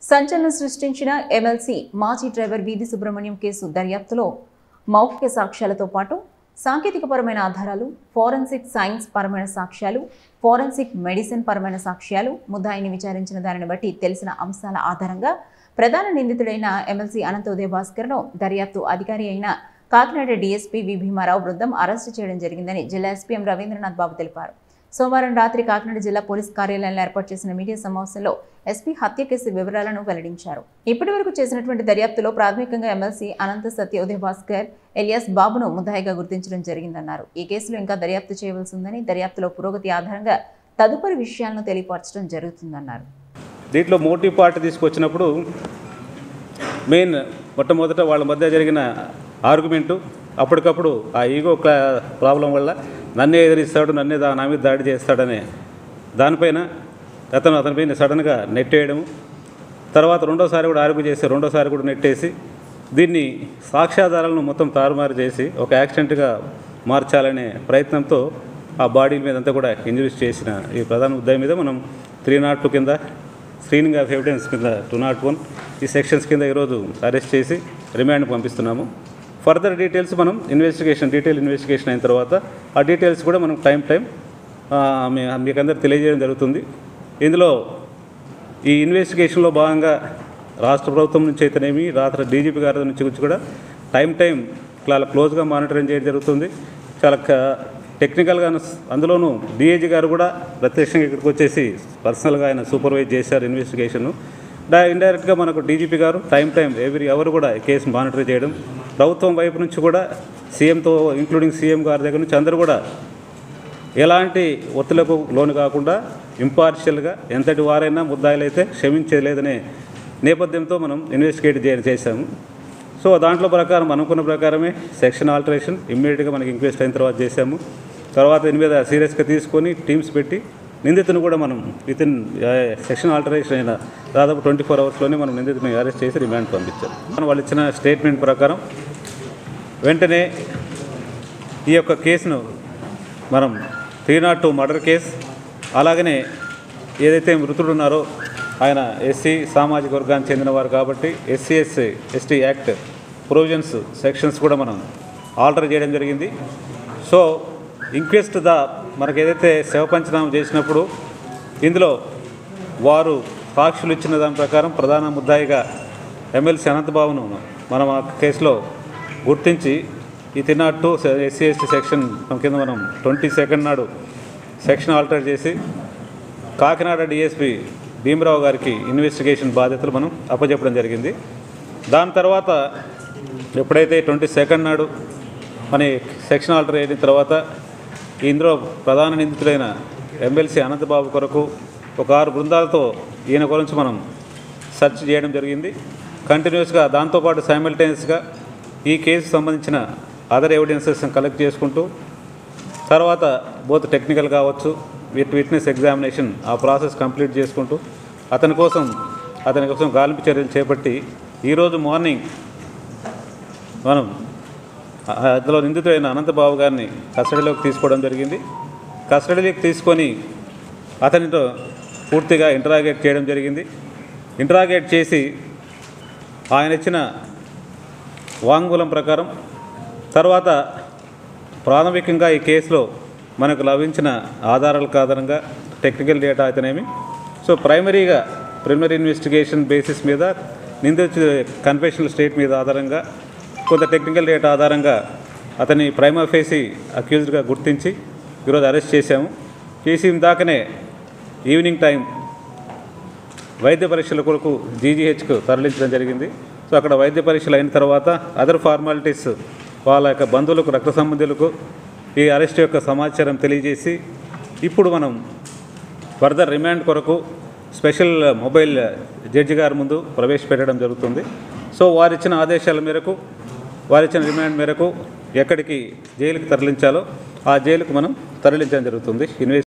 సంచలనం సృష్టించిన ఎమ్మెల్సీ మాజీ డ్రైవర్ వీధి సుబ్రహ్మణ్యం కేసు దర్యాప్తులో మౌఖిక సాక్ష్యాలతో పాటు సాంకేతికపరమైన ఆధారాలు ఫోరెన్సిక్ సైన్స్ పరమైన సాక్ష్యాలు ఫోరెన్సిక్ మెడిసిన్ పరమైన సాక్ష్యాలు ముద్దాయిని విచారించిన దానిని బట్టి తెలిసిన అంశాల ఆధారంగా ప్రధాన నిందితుడైన ఎమ్మెల్సీ అనంత ఉదయ భాస్కర్ను దర్యాప్తు అధికారి అయిన కాకినాడ డీఎస్పీ వి భీమారావు బృందం అరెస్టు చేయడం జరిగిందని జిల్లా ఎస్పీ ఎం రవీంద్రనాథ్ బాబు తెలిపారు సోమవారం రాత్రి కాకినాడ జిల్లా పోలీస్ కార్యాలయంలో ఏర్పాటు చేసిన మీడియా సమావేశంలో ఎస్పీ హత్య కేసు వివరాలను వెల్లడించారు ఇప్పటి వరకు చేసినటువంటి దర్యాప్తులో ప్రాథమికంగా ఎమ్మెల్సీ అనంత సత్య ఉదయ భాస్కర్ ఎలియాస్ బాబును ముద్దాయిగా గుర్తించడం జరిగిందన్నారు ఈ కేసులో ఇంకా దర్యాప్తు చేయవలసి ఉందని దర్యాప్తులో పురోగతి ఆధారంగా తదుపరి విషయాలను తెలియపరచడం జరుగుతుందన్నారు దీంట్లో మోటివ్ పార్ట్ తీసుకొచ్చినప్పుడు మెయిన్ మొట్టమొదట వాళ్ళ మధ్య జరిగిన ఆర్గ్యుమెంటు అప్పటికప్పుడు ఆ ఈగో క్లా ప్రాబ్లం వల్ల నన్నే ఎదిరిస్తాడు నన్నే దా- నా మీద దాడి చేస్తాడనే దానిపైన అతను అతనిపైన సడన్గా నెట్టేయడము తర్వాత రెండోసారి కూడా ఆర్గ్యూ చేసి రెండోసారి కూడా నెట్టేసి దీన్ని సాక్ష్యాధారాలను మొత్తం తారుమారు చేసి ఒక యాక్సిడెంట్గా మార్చాలనే ప్రయత్నంతో ఆ బాడీ మీద అంతా కూడా ఇంజరీస్ చేసిన ఈ ప్రధాన ఉద్యమం మీద మనం త్రీ నాట్ టూ కింద స్క్రీనింగ్ ఆఫ్ ఎవిడెన్స్ కింద టూ నాట్ వన్ ఈ సెక్షన్స్ కింద ఈరోజు అరెస్ట్ చేసి రిమాండ్ పంపిస్తున్నాము ఫర్దర్ డీటెయిల్స్ మనం ఇన్వెస్టిగేషన్ డీటెయిల్ ఇన్వెస్టిగేషన్ అయిన తర్వాత ఆ డీటెయిల్స్ కూడా మనం టైం టైం మీకు అందరు తెలియజేయడం జరుగుతుంది ఇందులో ఈ ఇన్వెస్టిగేషన్లో భాగంగా రాష్ట్ర ప్రభుత్వం నుంచి అయితేనేమి రాత్రి డీజీపీ గారి నుంచి వచ్చి కూడా టైం టైం చాలా క్లోజ్గా మానిటరింగ్ చేయడం జరుగుతుంది చాలా క- టెక్నికల్గా అందులోనూ డిఏజీ గారు కూడా ప్రత్యక్షంగా ఇక్కడికి వచ్చేసి పర్సనల్గా ఆయన సూపర్వైజ్ చేశారు ఇన్వెస్టిగేషన్ డా ఇండైరెక్ట్గా మనకు డీజీపీ గారు టైం టైం ఎవ్రీ ఎవరు కూడా ఈ కేసు మానిటర్ చేయడం ప్రభుత్వం వైపు నుంచి కూడా సీఎంతో ఇంక్లూడింగ్ సీఎం గారి దగ్గర నుంచి అందరూ కూడా ఎలాంటి ఒత్తిళ్లకు లోను కాకుండా ఇంపార్షియల్గా ఎంతటి వారైనా ముద్దాయిలైతే క్షమించలేదనే నేపథ్యంతో మనం ఇన్వెస్టిగేట్ చే చేశాము సో దాంట్లో ప్రకారం అనుకున్న ప్రకారమే సెక్షన్ ఆల్టరేషన్ ఇమ్మీడియట్గా మనకి ఇంక్వెస్ట్ అయిన తర్వాత చేశాము తర్వాత దీని మీద సీరియస్గా తీసుకొని టీమ్స్ పెట్టి నిందితుని కూడా మనం విత్ ఇన్ సెక్షన్ ఆల్టరేషన్ అయిన దాదాపు ట్వంటీ ఫోర్ అవర్స్లోనే మనం నిందితుని అరెస్ట్ చేసి రిమాండ్ పంపించాం మనం వాళ్ళు ఇచ్చిన స్టేట్మెంట్ ప్రకారం వెంటనే ఈ యొక్క కేసును మనం three naught two murder case అలాగనే ఏదైతే మృతుడు ఉన్నారో ఆయన ఎస్సీ సామాజిక వర్గానికి చెందినవారు కాబట్టి SC SC ST act provisions sections కూడా మనం ఆల్టర్ చేయడం జరిగింది సో ఇంక్వెస్ట్ ద మనకు ఏదైతే శవ పంచనామం చేసినప్పుడు ఇందులో వారు సాక్షులు ఇచ్చిన దాని ప్రకారం ప్రధాన ముద్దాయిగా ఎమ్మెల్సీ అనంతబాబును మనం ఆ కేసులో గుర్తించి ఈ తిన్నాటు ఎస్సీ ఎస్టీ సెక్షన్ కింద మనం ట్వంటీ సెకండ్ నాడు సెక్షన్ ఆల్టర్ చేసి కాకినాడ డిఎస్పి భీమరావు గారికి ఇన్వెస్టిగేషన్ బాధ్యతలు మనం అప్పచెప్పడం జరిగింది దాని తర్వాత ఎప్పుడైతే ట్వంటీ సెకండ్ నాడు మన సెక్షన్ ఆల్టర్ అయిన తర్వాత ఇందులో ప్రధాన నిందితులైన ఎమ్మెల్సీ అనంతబాబు కొరకు ఒక ఆరు బృందాలతో ఈయన గురించి మనం సెర్చ్ చేయడం జరిగింది కంటిన్యూస్గా దాంతోపాటు సైమల్టేనియస్గా ఈ కేసు సంబంధించిన అదర్ ఎవిడెన్సెస్ కలెక్ట్ చేసుకుంటూ తర్వాత బోత్ టెక్నికల్ కావచ్చు విత్ విట్నెస్ ఎగ్జామినేషన్ ఆ ప్రాసెస్ కంప్లీట్ చేసుకుంటూ అతని కోసం అతని కోసం గాలింపు చర్యలు చేపట్టి ఈరోజు మార్నింగ్ మనం ఆ- అందులో నిందితుడైన అనంతబాబు గారిని కస్టడీలోకి తీసుకోవడం జరిగింది కస్టడీలోకి తీసుకొని అతనితో పూర్తిగా ఇంటరాగేట్ చేయడం జరిగింది ఇంటరాగేట్ చేసి ఆయన ఇచ్చిన వాంగ్మూలం ప్రకారం తర్వాత ప్రాథమికంగా ఈ కేసులో మనకు లభించిన ఆధారాలకు ఆధారంగా టెక్నికల్ డేటా అయితేనేమి so primarily preliminary investigation basis మీద నిందించు కన్ఫెషనల్ స్టేట్ మీద ఆధారంగా కొంత టెక్నికల్ డేటా ఆధారంగా అతని ప్రైమా ఫేసి అక్యూజ్డ్గా గుర్తించి ఈరోజు అరెస్ట్ చేశాము చేసి దాకనే ఈవినింగ్ టైం వైద్య పరీక్షల కొరకు జీజీహెచ్కు తరలించడం జరిగింది సో అక్కడ వైద్య పరీక్షలు అయిన తర్వాత అదర్ ఫార్మాలిటీస్ వాళ్ళ యొక్క బంధువులకు రక్త సంబంధులకు ఈ అరెస్ట్ యొక్క సమాచారం తెలియజేసి ఇప్పుడు మనం ఫర్దర్ రిమాండ్ కొరకు స్పెషల్ మొబైల్ జడ్జి గారి ముందు ప్రవేశపెట్టడం జరుగుతుంది సో వారిచ్చిన ఆదేశాల మేరకు వారిచ్చిన రిమాండ్ మేరకు ఎక్కడికి జైలుకి తరలించాలో ఆ జైలుకు మనం తరలించడం జరుగుతుంది ఇన్వెస్ట్